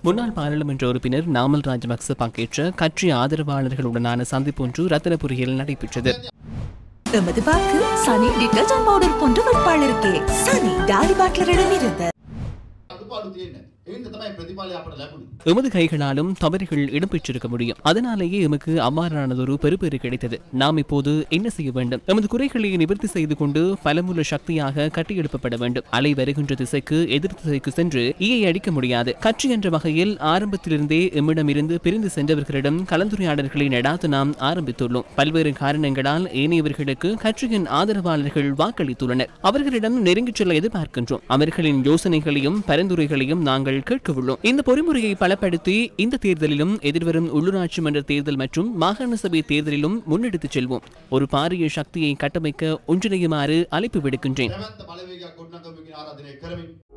முன்னாள் பாராளுமன்ற உறுப்பினர் நாமல் ராஜபக்ச பங்கேற்ற கட்சி ஆதரவாளர்களுடனான சந்திப்பொன்று ரத்தினபுரியில் நடைபெற்றது எமது வாக்கு சனி டிட்டர்ஜென்ட் பவுடர் போன்ற வேட்பாளருக்கே சனி டாலி பாட்லரிடம் இருந்து අඩුපාඩු තියෙන. එයින්ද තමයි ප්‍රතිඵලය අපට ලැබුණේ. எமது கைகளாலும் தவறுகள் இடம்பெற்றிருக்க முடியும் அதனாலேயே எமக்கு அவ்வாறானதொரு பெறுபேறு கிடைத்தது நாம் இப்போது என்ன செய்ய வேண்டும் எமது குறைகளை நிவர்த்தி செய்து கொண்டு பலமுள்ள சக்தியாக கட்டியெழுப்பப்பட வேண்டும் அலை வருகின்ற திசைக்கு எதிர் திசைக்கு சென்று ஈயை அடிக்க முடியாது கட்சி என்ற வகையில் ஆரம்பத்திலிருந்தே எம்மிடமிருந்து பிரிந்து சென்றவர்களிடம் கலந்துரையாடல்களை நடாத்த நாம் ஆரம்பித்துள்ளோம் பல்வேறு காரணங்களால் ஏனையவர்களுக்கு கட்சியின் ஆதரவாளர்கள் வாக்களித்துள்ளனர் அவர்களிடம் நெருங்கிச் செல்ல எதிர்பார்க்கின்றோம் அவர்களின் யோசனைகளையும் பரிந்துரைகளையும் நாங்கள் கேட்கவுள்ளோம் இந்த பொறிமுறையை பலப்படுத்தி இந்த தேர்தலிலும் எதிர்வரும் உள்ளூராட்சி மன்ற தேர்தல் மற்றும் மாகாண சபை தேர்தலிலும் முன்னெடுத்துச் செல்வோம் ஒரு பாரிய சக்தியை கட்டமைக்க ஒன்றிணையுமாறு அழைப்பு விடுக்கின்றேன் නැවැත්ත බලවේගයක් ගොඩනගමකින් ආරාධනය කරමින්